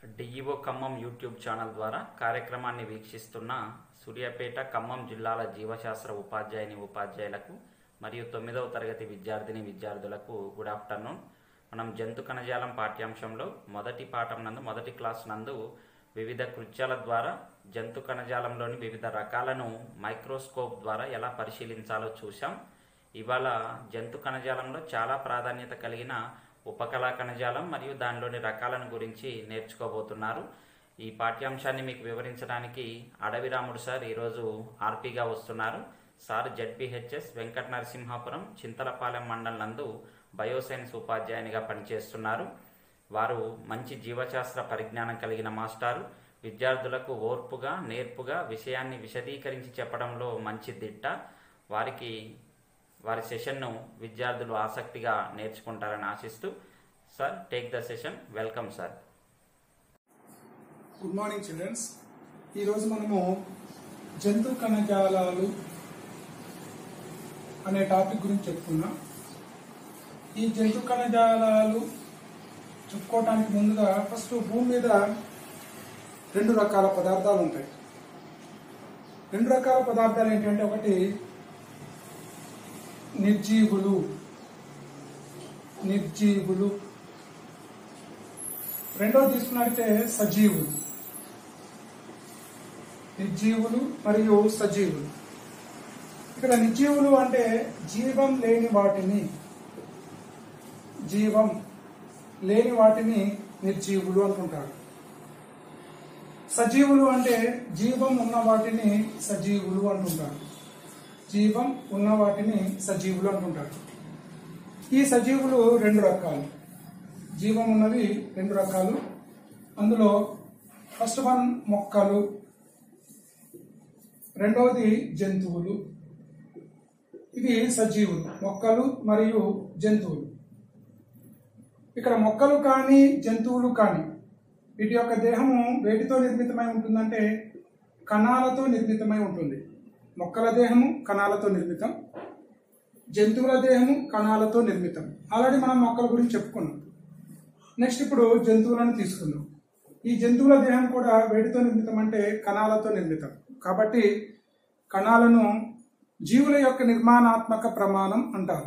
DEO Khammam YouTube channel ద్వారా కార్యక్రమాన్ని వీక్షిస్తున్న సూర్యాపేట ఖమ్మం జిల్లాల జీవశాస్త్ర ఉపాధ్యాయుని ఉపాధ్యాయులకు మరియు తొమ్మిదవ తరగతి విద్యార్థిని విద్యార్థులకు గుడ్ ఆఫ్టర్నూన్ మనం జంతు కణజాలం పాఠ్యాంశంలో మొదటి పాఠం నందు మొదటి క్లాస్ నందు వివిధ కృత్యాల ద్వారా జంతు కణజాలంలోని వివిధ రకాలను మైక్రోస్కోప్ ద్వారా ఎలా పరిశీలించాలో చూశాం ఇవాళ జంతు కణజాలంలో చాలా ప్రాధాన్యత కలిగిన ఉపకళా కణజాలం మరియు దానిలోని రకాలను గురించి నేర్చుకోబోతున్నారు ఈ పాఠ్యాంశాన్ని మీకు వివరించడానికి అడవిరాముడు సార్ ఈరోజు ఆర్పీగా వస్తున్నారు సార్ జడ్పిహెచ్ఎస్ వెంకట నరసింహాపురం చింతలపాలెం మండలం నందు బయోసైన్స్ ఉపాధ్యాయునిగా పనిచేస్తున్నారు వారు మంచి జీవశాస్త్ర పరిజ్ఞానం కలిగిన మాస్టారు విద్యార్థులకు ఓర్పుగా నేర్పుగా విషయాన్ని విశదీకరించి చెప్పడంలో మంచి దిట్ట వారికి వారి సెషన్ను విద్యార్థులు ఆసక్తిగా నేర్చుకుంటారని ఆశిస్తూ sir take the session welcome sir good morning childrens ఈరోజు మనము జంతు కణజాలాలు అనే టాపిక్ గురించి చెప్పుకున్నాం ఈ జంతు కణజాలాలు చెప్పుకోవటానికి ముందుగా ఫస్ట్ భూమి మీద రెండు రకాల పదార్థాలు ఉంటాయి రెండు రకాల పదార్థాలు ఏంటంటే ఒకటి నిర్జీవులు నిర్జీవులు రెండోది తీసుకున్నట్లయితే సజీవులు నిర్జీవులు మరియు సజీవులు ఇక్కడ నిర్జీవులు అంటే జీవం లేని వాటిని జీవం లేని వాటిని నిర్జీవులు అంటుంటారు సజీవులు అంటే జీవం ఉన్న వాటిని సజీవులు అంటుంటారు జీవం ఉన్న వాటిని సజీవులు అంటుంటారు ఈ సజీవులు రెండు రకాలు జీవం ఉన్నవి రెండు రకాలు అందులో ఫస్ట్ వన్ మొక్కలు రెండవది జంతువులు ఇవి సజీవులు మొక్కలు మరియు జంతువులు ఇక్కడ మొక్కలు కానీ జంతువులు కానీ వీటి యొక్క దేహము వేటితో నిర్మితమై ఉంటుందంటే కణాలతో నిర్మితమై ఉంటుంది మొక్కల దేహము కణాలతో నిర్మితం జంతువుల దేహము కణాలతో నిర్మితం ఆల్రెడీ మనం మొక్కల గురించి చెప్పుకున్నాం నెక్స్ట్ ఇప్పుడు జంతువులను తీసుకుందాం ఈ జంతువుల దేహం కూడా వేటితో నిర్మితం అంటే కణాలతో నిర్మితం కాబట్టి కణాలను జీవుల యొక్క నిర్మాణాత్మక ప్రమాణం అంటారు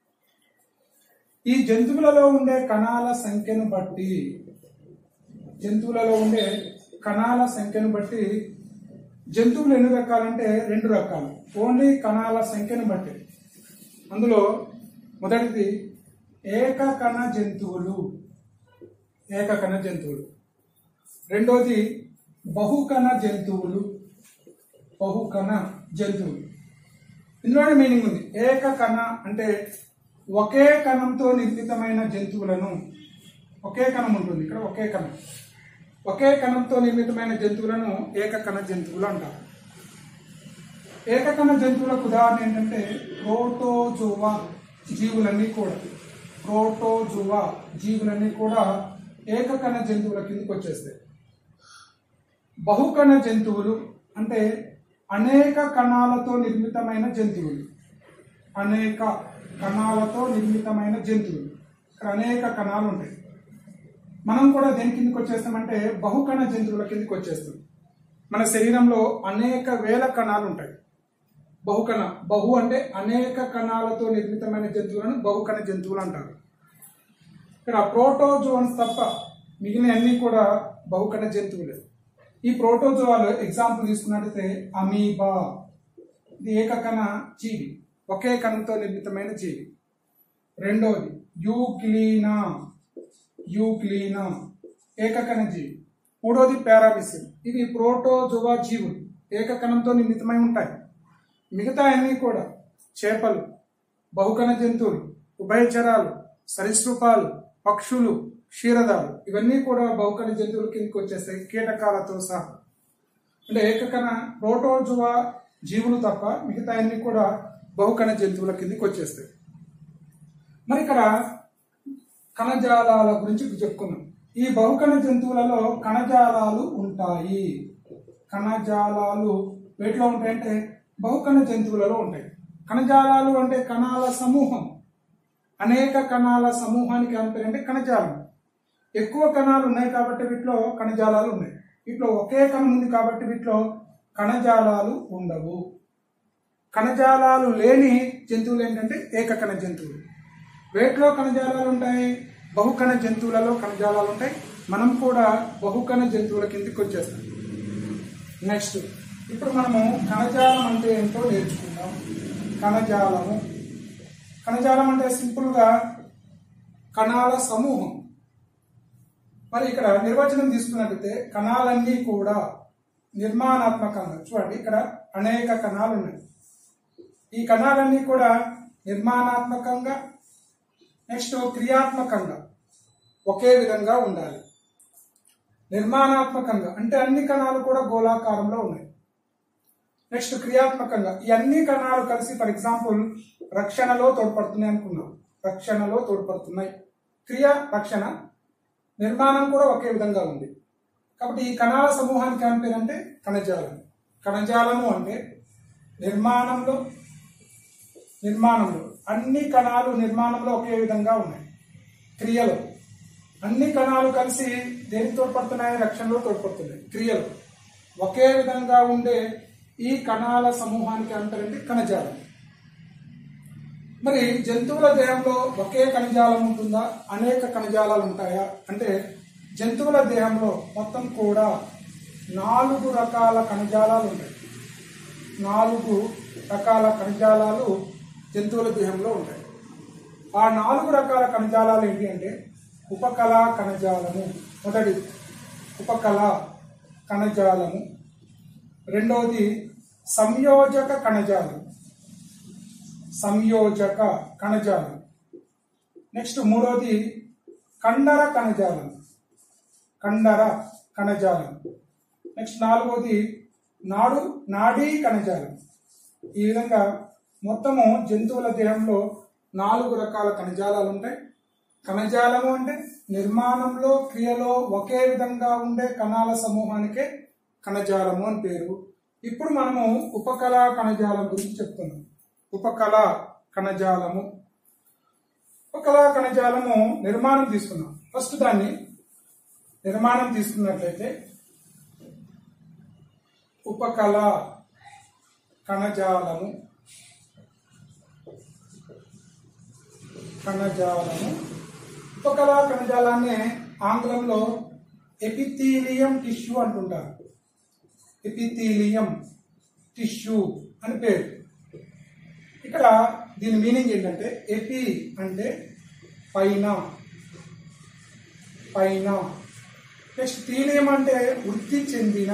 ఈ జంతువులలో ఉండే కణాల సంఖ్యను బట్టి జంతువులలో ఉండే కణాల సంఖ్యను బట్టి జంతువులు ఎన్ని రకాలంటే రెండు రకాలు ఓన్లీ కణాల సంఖ్యను బట్టి అందులో మొదటిది ఏకకణ జంతువులు ఏకకణ జంతువులు రెండోది బహుకణ జంతువులు బహుకణ జంతువులు ఇందులోనే మీనింగ్ ఉంది ఏకకణ అంటే ఒకే కణంతో నిర్మితమైన జంతువులను ఒకే కణం ఉంటుంది ఇక్కడ ఒకే కణం ఒకే కణంతో నిర్మితమైన జంతువులను ఏకకణ జంతువులు అంటారు ఏకకణ జంతువులకు ఉదాహరణ ఏంటంటే ప్రోటోజోవా జీవులన్నీ కూడా ప్రోటోజోవా జీవులన్నీ కూడా ఏకకణ జంతువుల కిందకు వచ్చేస్తాయి బహుకణ జంతువులు అంటే అనేక కణాలతో నిర్మితమైన జంతువులు అనేక కణాలతో నిర్మితమైన జంతువులు ఇక్కడ అనేక కణాలు ఉంటాయి మనం కూడా దేని కిందకి వచ్చేస్తామంటే బహుకణ జంతువుల కిందకి వచ్చేస్తాం మన శరీరంలో అనేక వేల కణాలు ఉంటాయి బహుకణ బహు అంటే అనేక కణాలతో నిర్మితమైన జంతువులను బహుకణ జంతువులు అంటారు ఇక్కడ ప్రోటోజోన్స్ తప్ప మిగిలిన అన్ని కూడా బహుకణ జంతువులే ఈ ప్రోటోజోవాలు ఎగ్జాంపుల్ తీసుకున్నట్లయితే అమీబా ఇది ఏకకణ జీవి ఒకే కణంతో నిర్మితమైన జీవి రెండోది యూక్లీనా యూక్లీనా ఏకకణ జీవి మూడోది పారామిసిన్ ఇవి ప్రోటోజోవా జీవులు ఏకకణంతో నిర్మితమై ఉంటాయి మిగతా అన్ని కూడా చేపలు బహుకణ జంతువులు ఉభయచరాలు సరీసృపాలు పక్షులు క్షీరదాలు ఇవన్నీ కూడా బహుకణ జంతువుల కిందకి వచ్చేస్తాయి కీటకాలతో సహా అంటే ఏకకణ ప్రోటోజువా జీవులు తప్ప మిగతా అన్ని కూడా బహుకణ జంతువుల కిందకి వచ్చేస్తాయి మరి ఇక్కడ కణజాలాల గురించి ఇప్పుడు చెప్పుకున్నాం ఈ బహుకణ జంతువులలో కణజాలాలు ఉంటాయి కణజాలాలు వేటిలో ఉంటాయంటే బహుకణ జంతువులలో ఉంటాయి కణజాలాలు అంటే కణాల సమూహం అనేక కణాల సమూహానికి ఏం పేరు అంటే కణజాలం ఎక్కువ కణాలు ఉన్నాయి కాబట్టి వీటిలో కణజాలాలు ఉన్నాయి వీటిలో ఒకే కణం ఉంది కాబట్టి వీటిలో కణజాలాలు ఉండవు కణజాలాలు లేని జంతువులు ఏంటంటే ఏకకణ జంతువులు వేటిలో కణజాలాలు ఉంటాయి బహుకణ జంతువులలో కణజాలాలు ఉంటాయి మనం కూడా బహుకణ జంతువుల కిందకి వచ్చేస్తాం నెక్స్ట్ ఇప్పుడు మనము కణజాలం అంటే ఏంటో నేర్చుకుందాం కణజాలము కణజాలం అంటే సింపుల్గా కణాల సమూహం మరి ఇక్కడ నిర్వచనం తీసుకున్నట్లయితే కణాలన్నీ కూడా నిర్మాణాత్మకంగా చూడండి ఇక్కడ అనేక కణాలు ఉన్నాయి ఈ కణాలన్నీ కూడా నిర్మాణాత్మకంగా నెక్స్ట్ క్రియాత్మకంగా ఒకే విధంగా ఉండాలి నిర్మాణాత్మకంగా అంటే అన్ని కణాలు కూడా గోళాకారంలో ఉన్నాయి నెక్స్ట్ క్రియాత్మకంగా ఈ అన్ని కణాలు కలిసి ఫర్ ఎగ్జాంపుల్ రక్షణలో తోడ్పడుతున్నాయి అనుకున్నాం రక్షణలో తోడ్పడుతున్నాయి క్రియ రక్షణ నిర్మాణం కూడా ఒకే విధంగా ఉంది కాబట్టి ఈ కణాల సమూహానికి ఏం పేరంటే కణజాలం కణజాలము అంటే నిర్మాణంలో నిర్మాణంలో అన్ని కణాలు నిర్మాణంలో ఒకే విధంగా ఉన్నాయి క్రియలో అన్ని కణాలు కలిసి దేనికి తోడ్పడుతున్నాయి రక్షణలో తోడ్పడుతున్నాయి క్రియలు ఒకే విధంగా ఉండే ఈ కణాల సమూహానికి అంటారంటే కణజాలం మరి జంతువుల దేహంలో ఒకే కణజాలం ఉంటుందా అనేక కణజాలాలు ఉంటాయా అంటే జంతువుల దేహంలో మొత్తం కూడా నాలుగు రకాల కణజాలాలు ఉంటాయి నాలుగు రకాల కణజాలాలు జంతువుల దేహంలో ఉంటాయి ఆ నాలుగు రకాల కణజాలాలు ఏంటి అంటే ఉపకళ కణజాలము మొదటి ఉపకళ కణజాలము రెండవది సంయోజక కణజాలం సంయోజక కణజాలం నెక్స్ట్ మూడవది కండర కణజాలం కండర కణజాలం నెక్స్ట్ నాలుగవది నాడు నాడీ కణజాలం ఈ విధంగా మొత్తము జంతువుల దేహంలో నాలుగు రకాల కణజాలాలు ఉంటాయి కణజాలము అంటే నిర్మాణంలో క్రియలో ఒకే విధంగా ఉండే కణాల సమూహానికే కణజాలము అని పేరు ఇప్పుడు మనము ఉపకళా కణజాలం గురించి చెప్తున్నాం ఉపకళ కణజాలము ఉపకళా కణజాలము నిర్మాణం తీసుకున్నాం ఫస్ట్ దాన్ని నిర్మాణం తీసుకున్నట్లయితే ఉపకళ కణజాలము కణజాలము ఉపకళ కణజాలాన్ని ఆంగ్లంలో ఎపిథీలియం టిష్యూ అంటుంటారు ఎపిథీలియం టిష్యూ అని పేరు ఇక్కడ దీని మీనింగ్ ఏంటంటే ఎపి అంటే పైన పైన నెక్స్ట్ తీలియం అంటే వృద్ధి చెందిన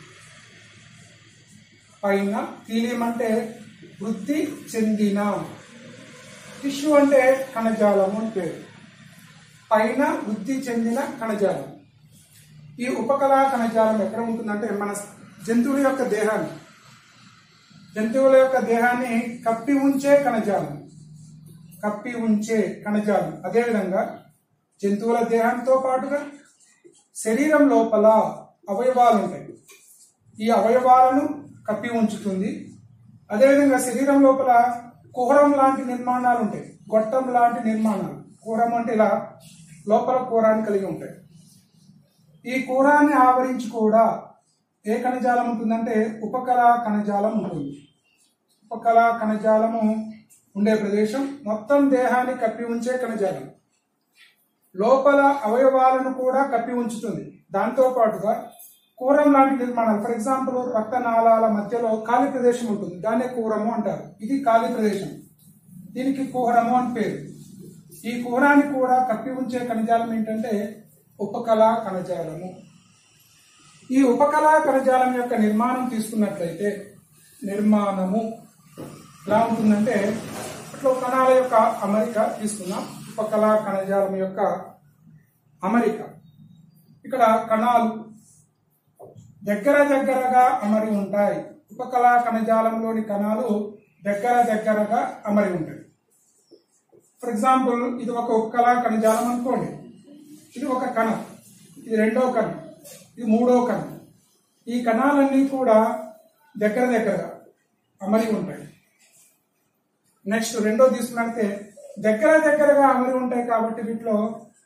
పైన తీలియం అంటే వృద్ధి చెందిన టిష్యూ అంటే కణజాలము అని పేరు పైన వృద్ధి చెందిన కణజాలం ఈ ఉపకళా కణజాలం ఎక్కడ ఉంటుందంటే మన జంతువుల యొక్క దేహాన్ని జంతువుల యొక్క దేహాన్ని కప్పి ఉంచే కణజాలం కప్పి ఉంచే కణజాలం అదేవిధంగా జంతువుల దేహంతో పాటుగా శరీరం లోపల అవయవాలు ఉంటాయి ఈ అవయవాలను కప్పి ఉంచుతుంది అదేవిధంగా శరీరం లోపల కుహరం లాంటి నిర్మాణాలు ఉంటాయి గొట్టం లాంటి నిర్మాణాలు కుహరం అంటే ఇలా లోపల కూరాన్ని కలిగి ఉంటాయి ఈ కూరాన్ని ఆవరించి కూడా ఏ కణజాలం ఉంటుందంటే ఉపకళ కణజాలం ఉంటుంది ఉపకళ కణజాలము ఉండే ప్రదేశం మొత్తం దేహాన్ని కప్పి ఉంచే కణజాలం లోపల అవయవాలను కూడా కప్పి ఉంచుతుంది దాంతో పాటుగా కూరం లాంటి నిర్మాణాలు ఫర్ ఎగ్జాంపుల్ రక్తనాళాల మధ్యలో ఖాళీ ప్రదేశం ఉంటుంది దాన్నే కూరము అంటారు ఇది ఖాళీ ప్రదేశం దీనికి కుహరము అని పేరు ఈ కుహరాన్ని కూడా కప్పి ఉంచే కణజాలం ఏంటంటే ఉపకళ కణజాలము ఈ ఉపకళా కణజాలం యొక్క నిర్మాణం తీసుకున్నట్లయితే నిర్మాణము ఎలా ఉంటుందంటే అట్లా కణాల యొక్క అమరిక తీసుకున్నాం ఉపకళా కణజాలం యొక్క అమరిక ఇక్కడ కణాలు దగ్గర దగ్గరగా అమరి ఉంటాయి ఉపకళా కణజాలంలోని కణాలు దగ్గర దగ్గరగా అమరి ఉంటాయి ఫర్ ఎగ్జాంపుల్ ఇది ఒక ఉపకళా కణజాలం అనుకోండి ఇది ఒక కణం ఇది రెండో కణం ఇది మూడో కణం ఈ కణాలన్నీ కూడా దగ్గర దగ్గరగా అమరి ఉంటాయి నెక్స్ట్ రెండో తీసుకున్నట్టే దగ్గర దగ్గరగా అమరి ఉంటాయి కాబట్టి వీటిలో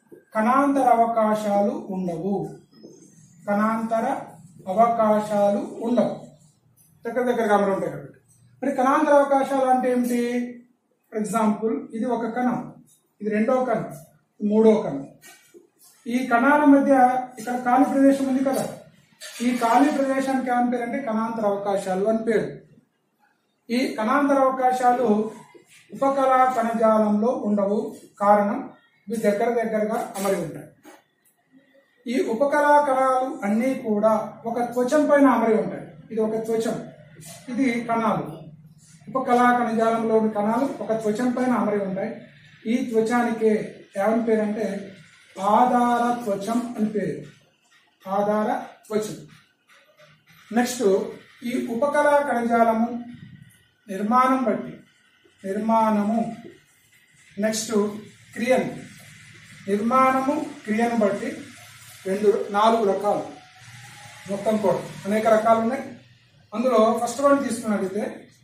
కణాంతర అవకాశాలు ఉండవు కణాంతర అవకాశాలు ఉండవు దగ్గర దగ్గరగా అమరు ఉంటాయి కాబట్టి మరి కణాంతర అవకాశాలు అంటే ఏమిటి ఫర్ ఎగ్జాంపుల్ ఇది ఒక కణం ఇది రెండో కణం ఇది మూడో కణం ఈ కణాల మధ్య ఇక్కడ ఖాళీ ప్రదేశం ఉంది కదా ఈ ఖాళీ ప్రదేశానికి ఏమని పేరు అంటే కణాంతర అవకాశాలు అని పేరు ఈ కణాంతర అవకాశాలు ఉపకళా కణజాలంలో ఉండవు కారణం ఇవి దగ్గర దగ్గరగా అమరి ఉంటాయి ఈ ఉపకళా కణాలు అన్నీ కూడా ఒక త్వచం పైన అమరి ఉంటాయి ఇది ఒక త్వచం ఇది కణాలు ఉపకళా కణజాలంలోని కణాలు ఒక త్వచం పైన అమరి ఉంటాయి ఈ త్వచానికే ఏమని పేరు అంటే ఆధార త్వచం అని పేరు ఆధార త్వచం నెక్స్ట్ ఈ ఉపకళా కణజాలము నిర్మాణం బట్టి నిర్మాణము నెక్స్ట్ క్రియను నిర్మాణము క్రియను బట్టి రెండు నాలుగు రకాలు మొత్తం కూడా అనేక రకాలు ఉన్నాయి అందులో ఫస్ట్ వన్ తీసుకున్నట్లయితే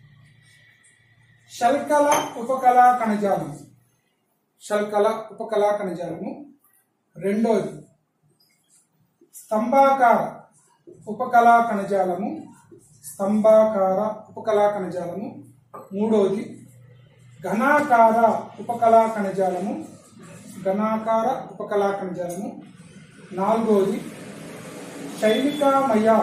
శల్కల ఉపకళా కణజాలం శల్కల ఉపకళా కణజాలము రెండోది స్తంభాకార ఉపకళా కణజాలము స్తంభాకార ఉపకళా కణజాలము మూడోది ఘనాకార ఉపకళా కణజాలము ఘనాకార ఉపకళా కణజాలము నాలుగోది శైలికామయ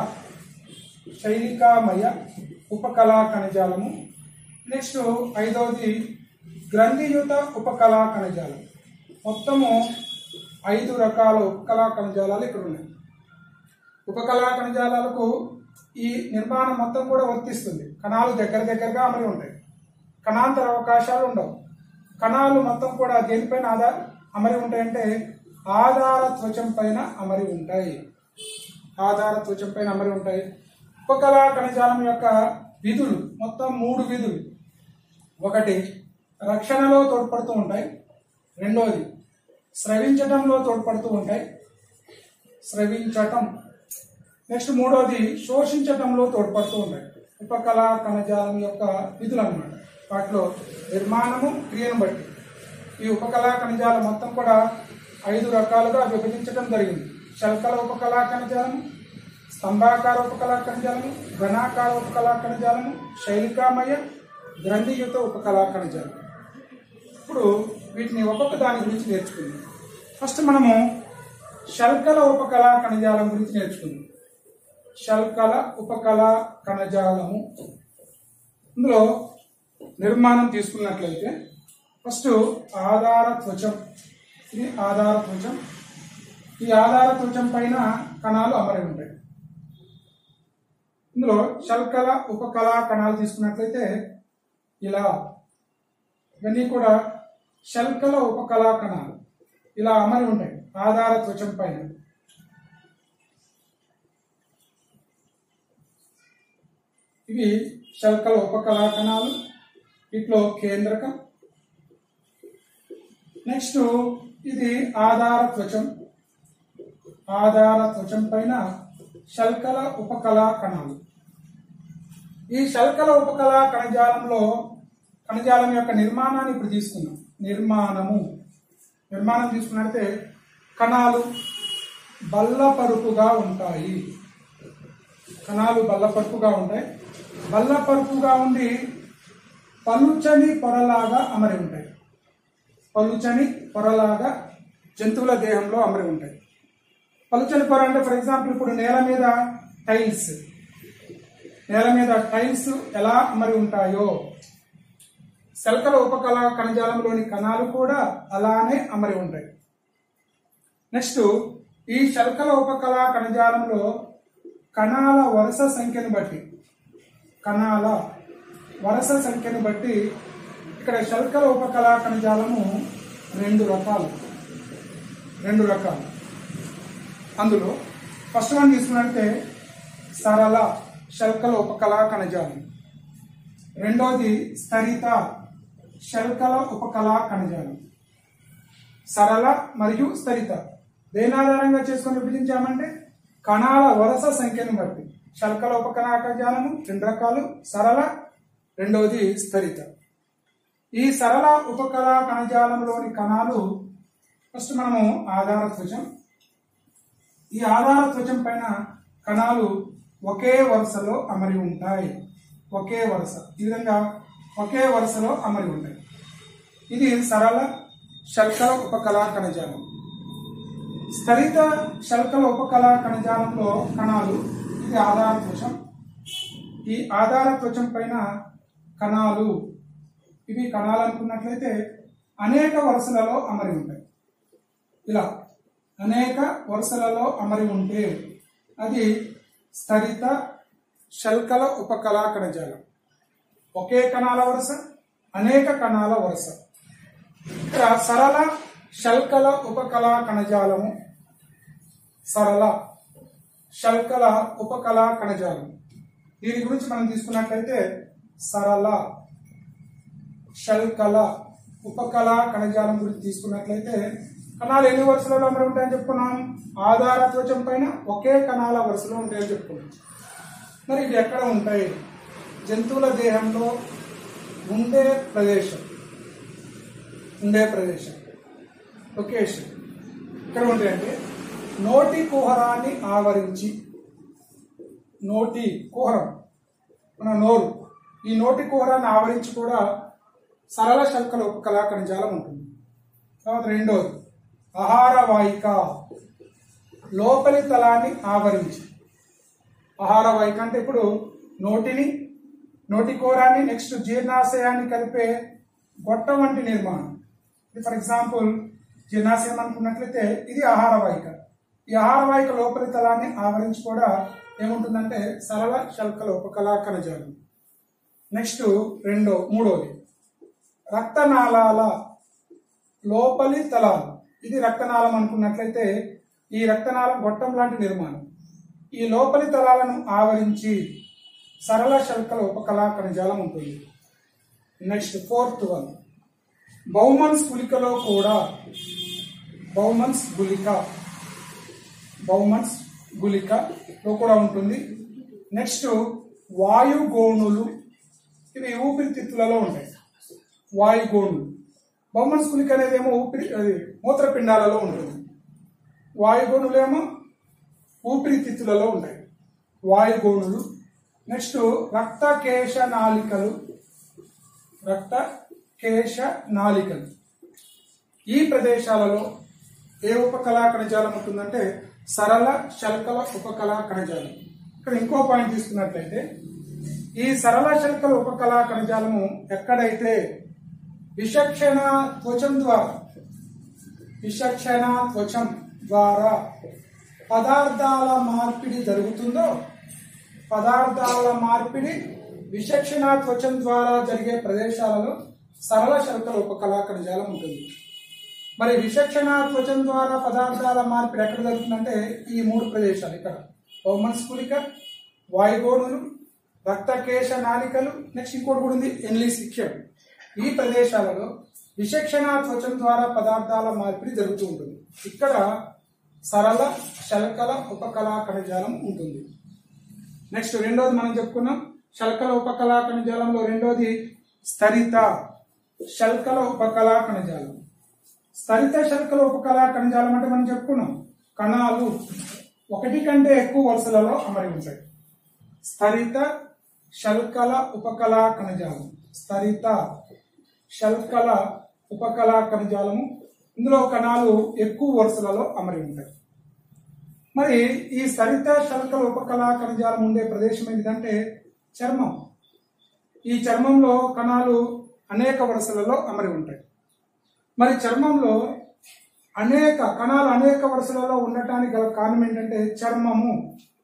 శైలికామయ ఉపకళా కణజాలము నెక్స్ట్ ఐదవది గ్రంథియుత ఉపకళా కణజాలం మొత్తము ఐదు రకాల ఉపకళా కణజాలాలు ఇక్కడ ఉన్నాయి ఉపకళా కణజాలాలకు ఈ నిర్మాణం మొత్తం కూడా వర్తిస్తుంది కణాలు దగ్గర దగ్గరగా అమరి ఉంటాయి కణాంతర అవకాశాలు ఉండవు కణాలు మొత్తం కూడా దేనిపైన ఆధార అమరి ఉంటాయంటే ఆధార త్వచం పైన అమరి ఉంటాయి ఆధార త్వచం పైన అమరి ఉంటాయి ఉపకళా కణజాలం యొక్క విధులు మొత్తం మూడు విధులు ఒకటి రక్షణలో తోడ్పడుతూ ఉంటాయి రెండోది స్రవించటంలో తోడ్పడుతూ ఉంటాయి స్రవించటం నెక్స్ట్ మూడోది శోషించటంలో తోడ్పడుతూ ఉంటాయి ఉపకళా కణజాలం యొక్క విధులు అన్నమాట వాటిలో నిర్మాణము క్రియను బట్టి ఈ ఉపకళా కణజాలం మొత్తం కూడా ఐదు రకాలుగా విభజించడం జరిగింది శల్కల ఉపకళా కణజాలము స్తంభాకార ఉపకళా కణజాలము ఘనాకార ఉపకళా కణజాలము శైలికామయ గ్రంథియుత ఉపకళా కణజాలం ఇప్పుడు వీటిని ఒక్కొక్క దాని గురించి నేర్చుకుందాం ఫస్ట్ మనము శల్కల ఉపకళా కణజాలం గురించి నేర్చుకుందాం శల్కల ఉపకళా కణజాలము ఇందులో నిర్మాణం తీసుకున్నట్లయితే ఫస్ట్ ఆధార త్వచం ఇది ఆధార త్వచం ఈ ఆధార త్వచం పైన కణాలు అమరి ఉంటాయి ఇందులో శల్కల ఉపకళా కణాలు తీసుకున్నట్లయితే ఇలా ఇవన్నీ కూడా శల్కల ఉపకళా కణాలు ఇలా అమరి ఉంటాయి ఆధార త్వచం పైన ఇవి శల్కల ఉపకళా కణాలు వీటిలో కేంద్రకం నెక్స్ట్ ఇది ఆధార త్వచం ఆధార త్వచం పైన శల్కల ఉపకళా కణాలు ఈ శల్కల ఉపకళా కణజాలంలో కణజాలం యొక్క నిర్మాణాన్ని ఇప్పుడు తీసుకుందాం నిర్మాణము నిర్మాణం తీసుకున్నట్టే కణాలు బల్లపరుపుగా ఉంటాయి కణాలు బల్లపరుపుగా ఉంటాయి బల్లపరుపుగా ఉండి పలుచని పొరలాగా అమరి ఉంటాయి పలుచని పొరలాగా జంతువుల దేహంలో అమరి ఉంటాయి పలుచని పొర అంటే ఫర్ ఎగ్జాంపుల్ ఇప్పుడు నేల మీద టైల్స్ నేల మీద టైల్స్ ఎలా అమరి ఉంటాయో శల్కల ఉపకళ కణజాలంలోని కణాలు కూడా అలానే అమరి ఉంటాయి నెక్స్ట్ ఈ శల్కల ఉపకళ కణజాలంలో కణాల వరుస సంఖ్యను బట్టి కణాల వరుస సంఖ్యను బట్టి ఇక్కడ శల్కల ఉపకళా కణజాలము రెండు రకాలు రెండు రకాలు అందులో ఫస్ట్ వన్ తీసుకున్నట్టే సరళ శల్కల ఉపకళా కణజాలం రెండోది స్థరిత శల్కల ఉపకళా కణజాలం సరళ మరియు స్థరిత దేని ఆధారంగా చేసుకొని విభజించామంటే కణాల వరుస సంఖ్యను బట్టి శల్కల ఉపకళా కణజాలము రెండు రకాలు సరళ రెండవది స్థరిత ఈ సరళ ఉపకళా కణజాలంలోని కణాలు ఫస్ట్ మనము ఆధార త్వచం ఈ ఆధార త్వచం పైన కణాలు ఒకే వరుసలో అమరి ఉంటాయి ఒకే వరుస ఈ విధంగా ఒకే వరుసలో అమరి ఉంటాయి ఇది సరళ శల్కల ఉపకళా కణజాలం స్థరిత శల్కల ఉపకళా కణజాలంలో కణాలు ఇది ఆధార త్వచం ఈ ఆధార త్వచం పైన కణాలు ఇవి కణాలు అనుకున్నట్లయితే అనేక వరుసలలో అమరి ఉంటాయి ఇలా అనేక వరుసలలో అమరి ఉంటే అది స్థరిత శల్కల ఉపకళా కణజాలం ఒకే కణాల వరుస అనేక కణాల వరుస ఇక్కడ సరళ శల్కల ఉపకళా కణజాలము సరళ శల్కల ఉపకళా కణజాలం దీని గురించి మనం తీసుకున్నట్లయితే సరళ శల్కల ఉపకళ కణజాలం గురించి తీసుకున్నట్లయితే కణాలు ఎన్ని వరుసలలో అమరి ఉంటాయని చెప్పుకున్నాం ఆధార త్వచం పైన ఒకే కణాల వరుసలో ఉంటాయని చెప్పుకున్నాం మరి ఇవి ఎక్కడ ఉంటాయి జంతువుల దేహంలో ఉండే ప్రదేశం ఉండే ప్రదేశం లొకేషన్ ఇక్కడ ఉంటాయంటే నోటి కుహరాన్ని ఆవరించి నోటి కుహరం మన నోరు ఈ నోటి కుహరాన్ని ఆవరించి కూడా సరళ శల్కల ఉపకళా కణజాలం ఉంటుంది తర్వాత రెండోది ఆహార వాహిక లోపలి తలాన్ని ఆవరించి ఆహార వాహిక అంటే ఇప్పుడు నోటిని నోటి కూరాన్ని నెక్స్ట్ జీర్ణాశయాన్ని కలిపే గొట్టం వంటి నిర్మాణం ఫర్ ఎగ్జాంపుల్ జీర్ణాశయం అనుకున్నట్లయితే ఇది ఆహార వాహిక ఈ ఆహార వాహిక లోపలి తలాన్ని ఆవరించి కూడా ఏముంటుందంటే సరళ శల్కల ఉపకళా కణజాలం నెక్స్ట్ రెండో మూడోది రక్తనాళాల లోపలి తలాలు ఇది రక్తనాళం అనుకున్నట్లయితే ఈ రక్తనాళం గొట్టం లాంటి నిర్మాణం ఈ లోపలి తలాలను ఆవరించి సరళ శల్కల ఉపకళా కణజాలం ఉంటుంది నెక్స్ట్ ఫోర్త్ వన్ బౌమన్స్ గులికలో కూడా బౌమన్స్ గులిక బౌమన్స్ గులికలో కూడా ఉంటుంది నెక్స్ట్ వాయుగోణులు ఇవి ఊపిరితిత్తులలో ఉంటాయి వాయుగోణులు బౌమన్స్ గులిక అనేది ఏమో ఊపిరి అది మూత్రపిండాలలో ఉంటుంది వాయుగోణులేమో ఊపిరితిత్తులలో ఉంటాయి వాయుగోణులు నెక్స్ట్ రక్త కేశ నాళికలు రక్త కేశ నాళికలు ఈ ప్రదేశాలలో ఏ ఉపకళా కణజాలం ఉంటుందంటే సరళ శల్కల ఉపకళా కణజాలం ఇక్కడ ఇంకో పాయింట్ తీసుకున్నట్లయితే ఈ సరళ శల్కల ఉపకళా కణజాలము ఎక్కడైతే విచక్షణ త్వచం ద్వారా విచక్షణ త్వచం ద్వారా పదార్థాల మార్పిడి జరుగుతుందో పదార్థాల మార్పిడి విచక్షణ త్వచం ద్వారా జరిగే ప్రదేశాలలో సరళ శల్కల ఉపకళా కణజాలం ఉంటుంది మరి విచక్షణ త్వచం ద్వారా పదార్థాల మార్పిడి ఎక్కడ జరుగుతుందంటే ఈ మూడు ప్రదేశాలు ఇక్కడ బహుమనస్ఫులిక వాయుగోణులు రక్తకేశ నాళికలు నెక్స్ట్ ఇంకోటి కూడా ఉంది ఎన్లీ శిక్షం ఈ ప్రదేశాలలో విచక్షణ త్వచం ద్వారా పదార్థాల మార్పిడి జరుగుతూ ఉంటుంది ఇక్కడ సరళ శల్కల ఉపకళా కణజాలం ఉంటుంది నెక్స్ట్ రెండోది మనం చెప్పుకున్నాం శల్కల ఉపకళా కణజాలంలో రెండోది స్థరిత శల్కల ఉపకళా కణజాలం స్థరిత శల్కల ఉపకళా కణజాలం అంటే మనం చెప్పుకున్నాం కణాలు ఒకటి కంటే ఎక్కువ వరుసలలో అమరి ఉంటాయి స్థరిత శల్కల ఉపకళా కణజాలం స్థరిత శల్కల ఉపకళా కణజాలము ఇందులో కణాలు ఎక్కువ వరుసలలో అమరి ఉంటాయి మరి ఈ స్థరిత శల్కల ఉపకళా కణజాలం ఉండే ప్రదేశం ఏంటంటే చర్మం ఈ చర్మంలో కణాలు అనేక వరుసలలో అమరి ఉంటాయి మరి చర్మంలో అనేక కణాలు అనేక వరుసలలో ఉండటానికి గల కారణం ఏంటంటే చర్మము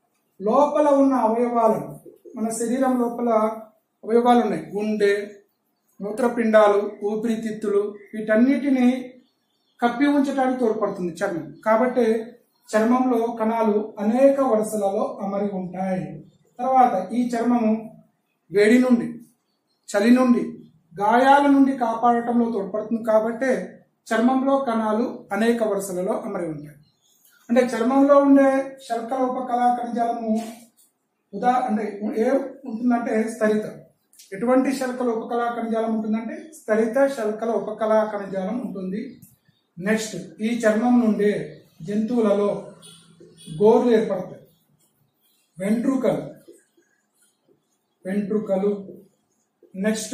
లోపల ఉన్న అవయవాలను మన శరీరం లోపల అవయవాలు ఉన్నాయి గుండె మూత్రపిండాలు ఊపిరితిత్తులు వీటన్నిటిని కప్పి ఉంచడానికి తోడ్పడుతుంది చర్మం కాబట్టి చర్మంలో కణాలు అనేక వరుసలలో అమరి ఉంటాయి తర్వాత ఈ చర్మము వేడి నుండి చలి నుండి గాయాల నుండి కాపాడటంలో తోడ్పడుతుంది కాబట్టే చర్మంలో కణాలు అనేక వరుసలలో అమరి ఉంటాయి అంటే చర్మంలో ఉండే శల్కల ఉపకళా కణజాలము ఉదా అంటే ఏ ఉంటుందంటే స్థరిత ఎటువంటి శల్కల ఉపకళా కణజాలం ఉంటుందంటే స్థరిత శల్కల ఉపకళా కణజాలం ఉంటుంది నెక్స్ట్ ఈ చర్మం నుండి జంతువులలో గోర్లు ఏర్పడతాయి వెంట్రుకలు వెంట్రుకలు నెక్స్ట్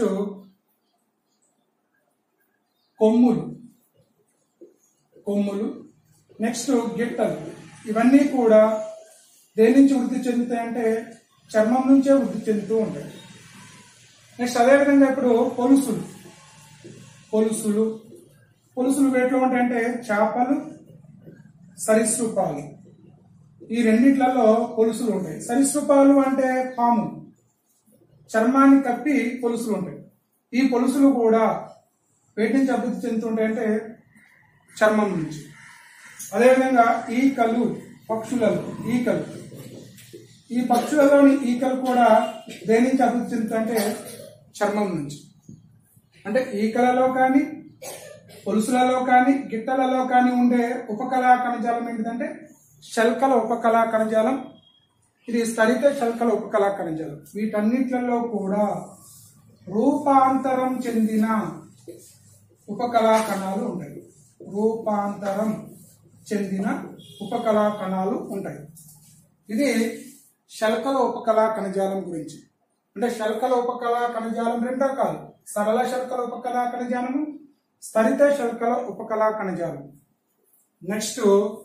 కొమ్ములు కొమ్ములు నెక్స్ట్ గిట్టలు ఇవన్నీ కూడా దేని నుంచి వృద్ధి చెందుతాయంటే చర్మం నుంచే వృద్ధి చెందుతూ ఉంటాయి నెక్స్ట్ అదేవిధంగా ఇప్పుడు పొలుసులు పొలుసులు పొలుసులు వేట్లో ఉంటాయంటే చేపలు సరీసృపాలు ఈ రెండిట్లలో పొలుసులు ఉంటాయి సరీసృపాలు అంటే పాము చర్మాన్ని కప్పి పొలుసులు ఉంటాయి ఈ పొలుసులు కూడా వేటి నుంచి అభివృద్ధి చెందుతుంటాయంటే చర్మం నుంచి అదేవిధంగా ఈకలు పక్షులలో ఈకలు ఈ పక్షులలోని ఈకలు కూడా దేని నుంచి అభివృద్ధి చెందుతాయంటే చర్మం నుంచి అంటే ఈకలలో కానీ పొలుసులలో కానీ గిట్టలలో కానీ ఉండే ఉపకళా కణజాలం ఏంటిదంటే శల్కల ఉపకళా కణజాలం ఇది స్థలిత శల్కల ఉపకళా కణజాలం వీటన్నిట్లలో కూడా రూపాంతరం చెందిన ఉపకళా కణాలు ఉంటాయి రూపాంతరం చెందిన ఉపకళా కణాలు ఉంటాయి ఇది శల్కల ఉపకళా కణజాలం గురించి అంటే శల్కల ఉపకళా కణజాలం రెండు రకాలు సరళ శల్కల ఉపకళా కణజాలము స్థలిత శల్కల ఉపకళా కణజాలం నెక్స్ట్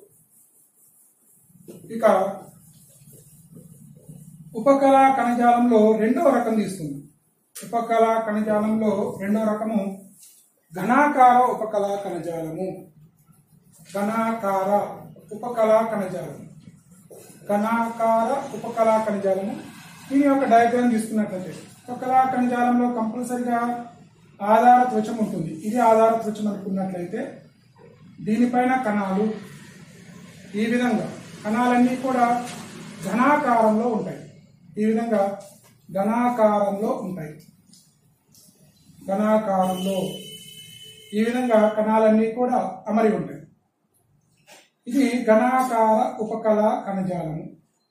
ఇక ఉపకళా కణజాలంలో రెండవ రకం తీసుకుందాం ఉపకళా కణజాలంలో రెండవ రకము ఘనాకార ఉపకళా కణజాలము ఘనాకార ఉపకళా కణజాలం ఘనాకార ఉపకళా కణజాలము దీని యొక్క డయాగ్రామ్ తీసుకున్నట్లయితే ఉపకళా కణజాలంలో కంపల్సరిగా ఆధార త్వచం ఉంటుంది ఇది ఆధార త్వచం అనుకున్నట్లయితే దీనిపైన కణాలు ఈ విధంగా కణాలన్నీ కూడా ఘనాకారంలో ఉంటాయి ఈ విధంగా ఘనాకారంలో ఉంటాయి ఘనాకారంలో ఈ విధంగా కణాలన్నీ కూడా అమరి ఉంటాయి ఇది ఘనాకార ఉపకళ కణజాలము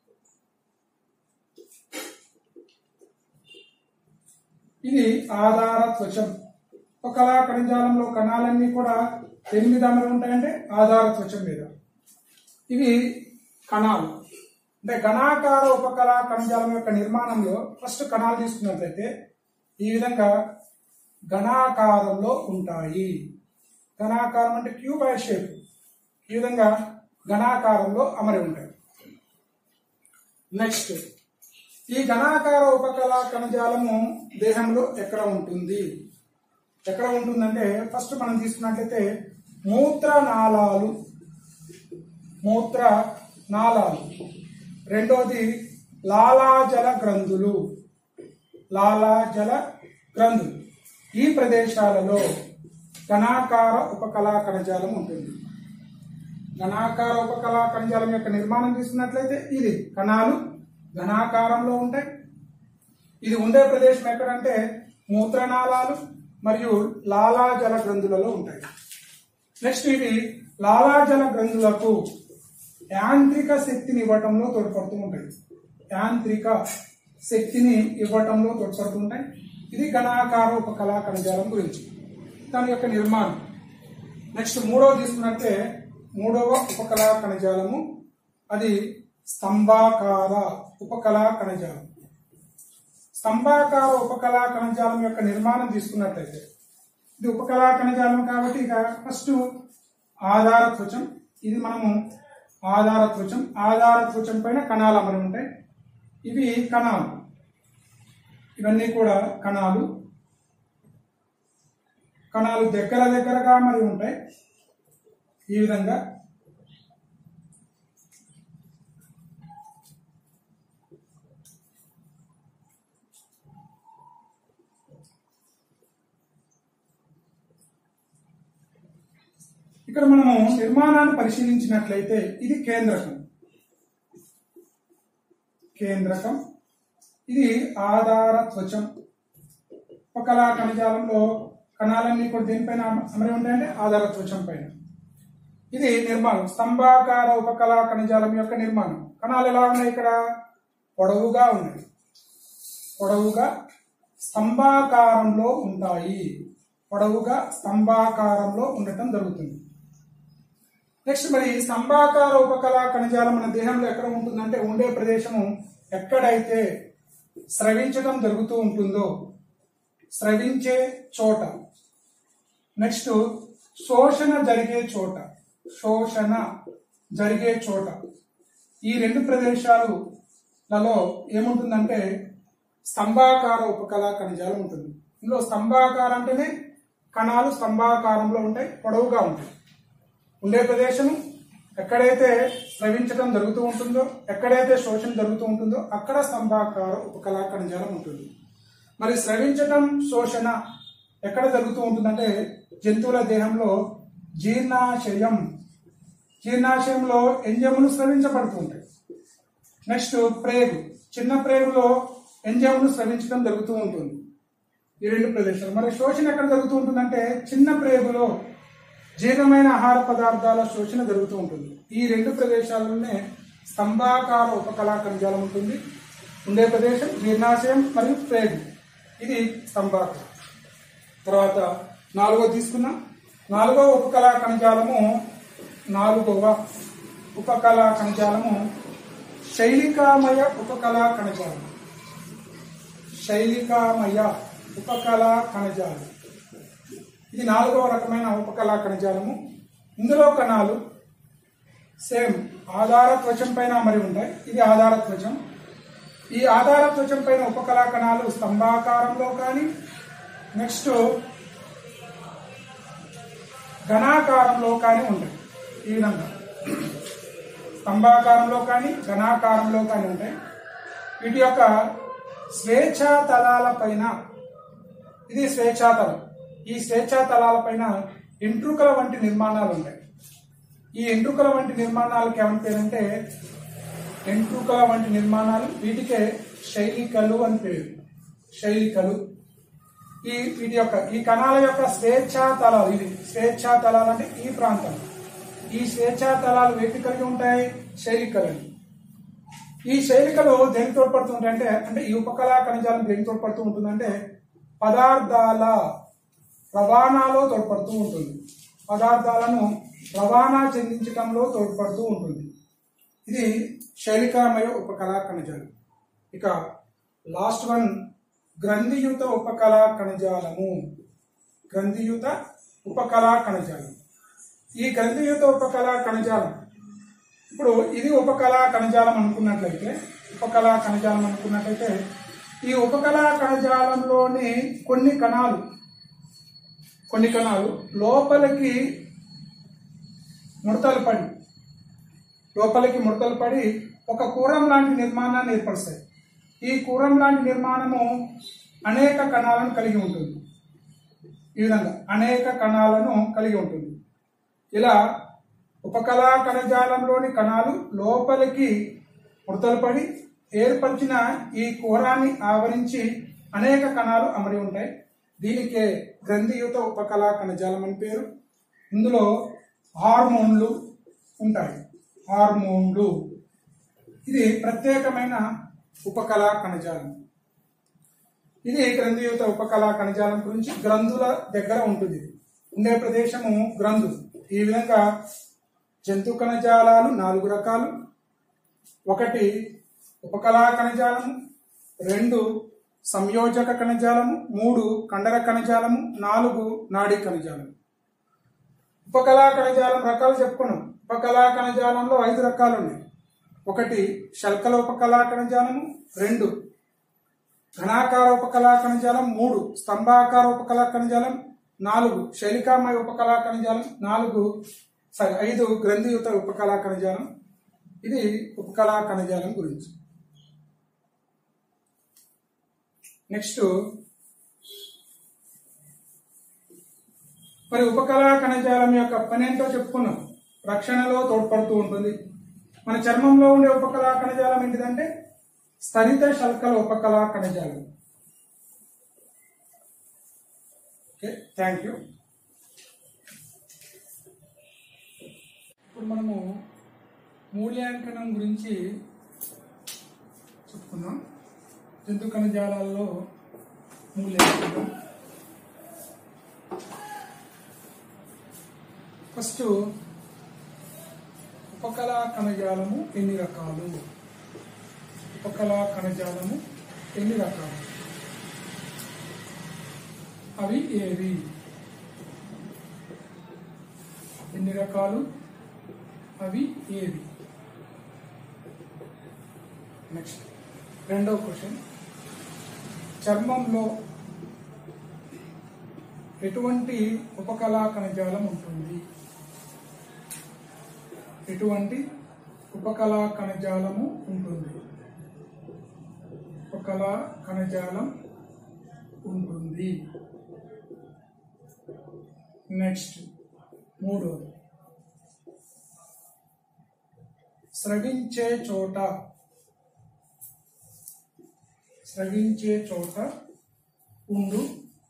ఇది ఆధార త్వచం ఉపకళా కణజాలంలో కణాలన్నీ కూడా ఎనిమిది అమలు ఉంటాయంటే ఆధార త్వచం మీద ఇవి కణాలు అంటే ఘనాకార ఉపకళా కణజాలం యొక్క నిర్మాణంలో ఫస్ట్ కణాలు తీసుకున్నట్లయితే ఈ విధంగా ఘనాకారంలో ఉంటాయి ఘనాకారం అంటే క్యూబాయిడ్ షేప్ ఈ విధంగా ఘనాకారంలో అమరి ఉంటాయి నెక్స్ట్ ఈ ఘనాకార ఉపకళా కణజాలము దేహంలో ఎక్కడ ఉంటుంది ఎక్కడ ఉంటుందంటే ఫస్ట్ మనం తీసుకున్నట్లయితే మూత్ర నాళాలు మూత్ర నాళాలు రెండోది లాలాజల గ్రంథులు లాలాజల గ్రంథులు ఈ ప్రదేశాలలో ఘనాకార ఉపకళా కణజాలం ఉంటుంది ఘనాకార ఉపకళా కణజాలం యొక్క నిర్మాణం తీసుకున్నట్లయితే ఇది కణాలు ఘనాకారంలో ఉంటాయి ఇది ఉండే ప్రదేశం ఎక్కడంటే మూత్రనాళాలు మరియు లాలాజల గ్రంథులలో ఉంటాయి నెక్స్ట్ ఇవి లాలాజల గ్రంథులకు యాంత్రిక శక్తిని ఇవ్వటంలో తోడ్పడుతూ ఉంటాయి యాంత్రిక శక్తిని ఇవ్వటంలో తోడ్పడుతూ ఉంటాయి ఇది ఘనాకార ఉపకళా కణజాలం గురించి దాని యొక్క నిర్మాణం నెక్స్ట్ మూడవ తీసుకున్నట్టే మూడవ ఉపకళా కణజాలము అది స్తంభాకార ఉపకళా కణజాలం స్తంభాకార ఉపకళా కణజాలం యొక్క నిర్మాణం తీసుకున్నట్లయితే ఇది ఉపకళా కణజాలం కాబట్టి ఇక ఫస్ట్ ఆధార త్వచం ఇది మనము ఆధార త్వచం ఆధార త్వచం పైన కణాలు అమరి ఉంటాయి ఇవి కణాలు ఇవన్నీ కూడా కణాలు కణాలు దగ్గర దగ్గరగా మరి ఉంటాయి ఈ విధంగా ఇక్కడ మనము నిర్మాణాన్ని పరిశీలించినట్లయితే ఇది కేంద్రకం కేంద్రకం ఇది ఆధార త్వచం ఉపకళా కణజాలంలో కణాలన్నీ కూడా దేనిపైన అమరి ఉంటాయంటే ఆధార త్వచం పైన ఇది నిర్మాణం స్తంభాకార ఉపకళా కణజాలం యొక్క నిర్మాణం కణాలు ఎలా ఉన్నాయి ఇక్కడ పొడవుగా ఉన్నాయి పొడవుగా స్తంభాకారంలో ఉంటాయి పొడవుగా స్తంభాకారంలో ఉండటం జరుగుతుంది నెక్స్ట్ మరి స్తంభాకార ఉపకళా కణజాలం మన దేహంలో ఎక్కడ ఉంటుందంటే ఉండే ప్రదేశము ఎక్కడైతే స్రవించడం జరుగుతూ ఉంటుందో స్రవించే చోట నెక్స్ట్ శోషణ జరిగే చోట శోషణ జరిగే చోట ఈ రెండు ప్రదేశాలలో ఏముంటుందంటే స్తంభాకార ఉపకళా కణజాలం ఉంటుంది ఇందులో స్తంభాకారం అంటేనే కణాలు స్తంభాకారంలో ఉంటాయి పొడవుగా ఉంటాయి ఉండే ప్రదేశం ఎక్కడైతే స్రవించడం జరుగుతూ ఉంటుందో ఎక్కడైతే శోషణ జరుగుతూ ఉంటుందో అక్కడ స్తంభాకార ఉపకళా కణజాలం ఉంటుంది మరి స్రవించటం శోషణ ఎక్కడ జరుగుతూ ఉంటుందంటే జంతువుల దేహంలో జీర్ణాశయం జీర్ణాశయంలో ఎంజములు స్రవించబడుతూ ఉంటాయి నెక్స్ట్ ప్రేగు చిన్న ప్రేగులో ఎంజములు స్రవించడం జరుగుతూ ఉంటుంది ఈ రెండు ప్రదేశాలు మరి శోషణ ఎక్కడ జరుగుతూ ఉంటుందంటే చిన్న ప్రేగులో జీర్ణమైన ఆహార పదార్థాల శోషణ జరుగుతూ ఉంటుంది ఈ రెండు ప్రదేశాలలోనే స్తంభాకార ఉపకళా కణజాలం ఉంటుంది ఉండే ప్రదేశం జీర్ణాశయం మరియు ప్రేగు ఇది స్తంభాకారం తర్వాత నాలుగో తీసుకున్నాం నాలుగో ఉపకళా కణజాలము నాలుగవ ఉపకళా కణజాలము శైలికామయ ఉపకళా కణజాలం శైలికామయ ఉపకళా కణజాలం ఇది నాలుగవ రకమైన ఉపకళా కణజాలము ఇందులో కణాలు సేమ్ ఆధార త్వచం పైన అమరి ఉంటాయి ఇది ఆధార త్వచం ఈ ఆధార త్వచం పైన ఉపకళా కణాలు స్తంభాకారంలో కానీ నెక్స్ట్ ఘనాకారంలో కానీ ఉంటాయి ఈ విధంగా స్తంభాకారంలో కానీ ఘనాకారంలో కానీ ఉంటాయి వీటి యొక్క స్వేచ్ఛా తలాల పైన ఇది స్వేచ్ఛాతలం ఈ స్వేచ్ఛాతలాల పైన ఎంట్రుకల వంటి నిర్మాణాలు ఉంటాయి ఈ ఎంట్రుకల వంటి నిర్మాణాలకు ఏమని పేరంటే ఎంట్రుకల వంటి నిర్మాణాలు వీటికే శైలికలు అని పేరు శైలికలు ఈ వీటి యొక్క ఈ కణాల యొక్క స్వేచ్ఛా తలాలు ఇది స్వేచ్ఛా తలాలు అంటే ఈ ప్రాంతం ఈ స్వేచ్ఛా తలాలు వేటి కలిగి ఉంటాయి శైలికలు ఈ శైలికలు దేనికి తోడ్పడుతుంటాయి అంటే అంటే ఈ ఉపకళా కణజాలం దేనికి తోడ్పడుతూ ఉంటుందంటే పదార్థాల రవాణాలో తోడ్పడుతూ ఉంటుంది పదార్థాలను రవాణా చెందించడంలో తోడ్పడుతూ ఉంటుంది ఇది శైలికామయ ఉపకళా కణజాలం ఇక లాస్ట్ వన్ గ్రంథియుత ఉపకళా కణజాలము గ్రంథియుత ఉపకళా కణజాలం ఈ గ్రంథియుత ఉపకళా కణజాలం ఇప్పుడు ఇది ఉపకళా కణజాలం అనుకున్నట్లయితే ఉపకళా కణజాలం అనుకున్నట్లయితే ఈ ఉపకళా కణజాలంలోని కొన్ని కణాలు కొన్ని కణాలు లోపలికి ముడతలు పడి లోపలికి ముడతలు పడి ఒక కూరం లాంటి నిర్మాణాన్ని ఏర్పరుస్తాయి ఈ కూరం లాంటి నిర్మాణము అనేక కణాలను కలిగి ఉంటుంది ఈ విధంగా అనేక కణాలను కలిగి ఉంటుంది ఇలా ఉపకళా కణజాలంలోని కణాలు లోపలికి ముడతలు పడి ఏర్పరిచిన ఈ కూరాన్ని ఆవరించి అనేక కణాలు అమరి ఉంటాయి దీనికే గ్రంథియుత ఉపకళా కణజాలం అని పేరు ఇందులో హార్మోన్లు ఉంటాయి హార్మోన్లు ఇది ప్రత్యేకమైన ఉపకళా కణజాలం ఇది గ్రంథియుత ఉపకళా కణజాలం గురించి గ్రంథుల దగ్గర ఉంటుంది ఇది. ఉండే ప్రదేశము గ్రంథు ఈ విధంగా జంతు కణజాలాలు నాలుగు రకాలు ఒకటి ఉపకళా కణజాలము రెండు సంయోజక కణజాలము మూడు కండర కణజాలము నాలుగు నాడీ కణజాలం ఉపకళా కణజాలం రకాలు చెప్పుకున్నాం ఉపకళా కణజాలంలో ఐదు రకాలు ఉన్నాయి ఒకటి శల్కల ఉపకళా కణజాలము రెండు ఘనాకార ఉపకళా కణజాలం మూడు స్తంభాకార ఉపకళా కణజాలం నాలుగు శైలికామయ ఉపకళా కణజాలం నాలుగు సారీ ఐదు గ్రంథియుత ఉపకళా కణజాలం ఇది ఉపకళా కణజాలం గురించి నెక్స్ట్ మరి ఉపకళా కణజాలం యొక్క పని ఏంటో చెప్పుకున్నాం రక్షణలో తోడ్పడుతూ ఉంటుంది మన చర్మంలో ఉండే ఉపకళా కణజాలం ఏంటిదంటే స్థరిత శల్కల ఉపకళా కణజాలం ఓకే థ్యాంక్ యూ ఇప్పుడు మనము మూల్యాంకనం గురించి చెప్పుకుందాం జంతు కణజాలాల్లో మూల్యాంకనం ఫస్ట్ ఉపకళా కణజాలము ఎన్ని రకాలు ఉపకళా కణజాలము ఎన్ని రకాలు అవి ఏవి ఎన్ని రకాలు అవి ఏవి నెక్స్ట్ రెండవ క్వశ్చన్ చర్మంలో ఎటువంటి ఉపకళా కణజాలం ఉంటుంది ఎటువంటి ఉపకళా కణజాలము ఉంటుంది ఉపకళా కణజాలం ఉంటుంది నెక్స్ట్ మూడోది స్రవించే చోట స్రవించే చోట ఉండు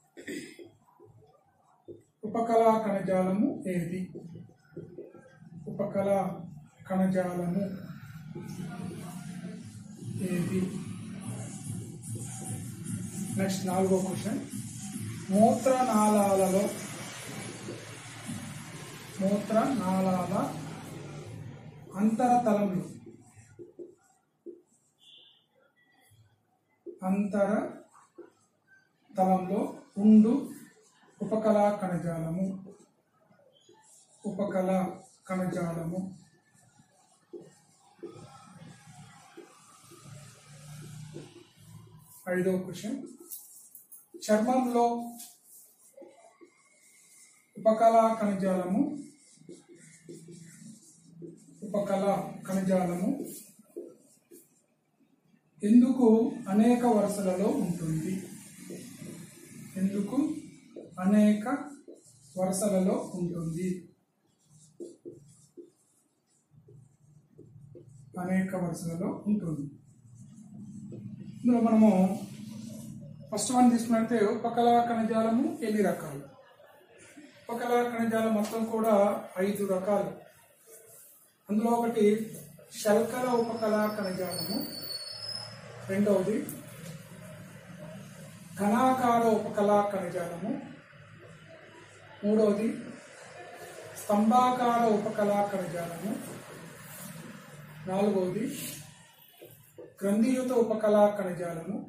ఉపకళా కణజాలము ఏది ఉపకళా కణజాలము ఏది నెక్స్ట్ నాలుగో క్వశ్చన్ మూత్రనాళాలలో మూత్రనాళాల అంతరతలంలో అంతర తలంలో ఉండు ఉపకళా కణజాలము ఉపకళా కణజాలము ఐదో క్వశ్చన్ చర్మంలో ఉపకళా కణజాలము ఉపకళా కణజాలము ఎందుకు అనేక వరుసలలో ఉంటుంది ఎందుకు అనేక వరుసలలో ఉంటుంది అనేక వరుసలలో ఉంటుంది ఇందులో మనము ఫస్ట్ వన్ తీసుకున్నట్టే ఉపకళా కణజాలము ఎన్ని రకాలు ఉపకళా కణజాలం మొత్తం కూడా ఐదు రకాలు అందులో ఒకటి శల్కల ఉపకళా కణజాలము రెండవది ఘనాకార ఉపకళా కణజాలము మూడవది స్తంభాకార ఉపకళా కణజాలము నాలుగవది గ్రంథియుత ఉపకళా కణజాలము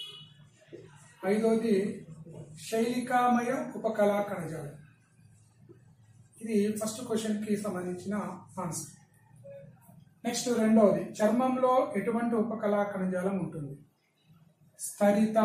ఐదవది శైలికామయ ఉపకళా కణజాలం ఇది ఫస్ట్ క్వశ్చన్కి సంబంధించిన ఆన్సర్ నెక్స్ట్ రెండవది చర్మంలో ఎటువంటి ఉపకళా కణజాలం ఉంటుంది స్థరిత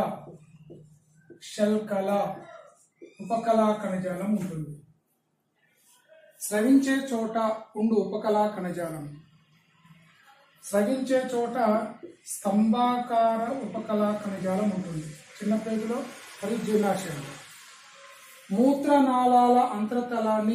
శల్కల ఉపకళా కణజాలం ఉంటుంది స్రవించే చోట ఉండు ఉపకళా కణజాలం స్రవించే చోట స్తంభాకార ఉపకళా కణజాలం ఉంటుంది చిన్న పేగులో మరియు జీర్ణాశయంలో మూత్రనాళాల అంతరతలాన్ని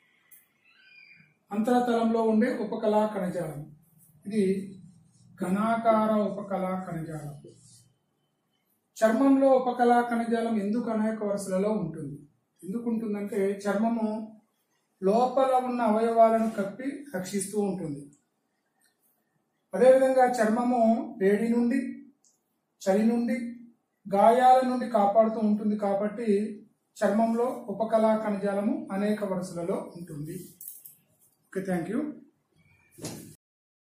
అంతరతలంలో ఉండే ఉపకళా కణజాలం ఇది ఘనాకార ఉపకళా కణజాలం చర్మంలో ఉపకళా కణజాలం ఎందుకు అనేక వరుసలలో ఉంటుంది ఎందుకు ఉంటుందంటే చర్మము లోపల ఉన్న అవయవాలను కప్పి రక్షిస్తూ ఉంటుంది అదేవిధంగా చర్మము వేడి నుండి చలి నుండి గాయాల నుండి కాపాడుతూ ఉంటుంది కాబట్టి చర్మంలో ఉపకళా కణజాలము అనేక వరుసలలో ఉంటుంది ఓకే థ్యాంక్ యూ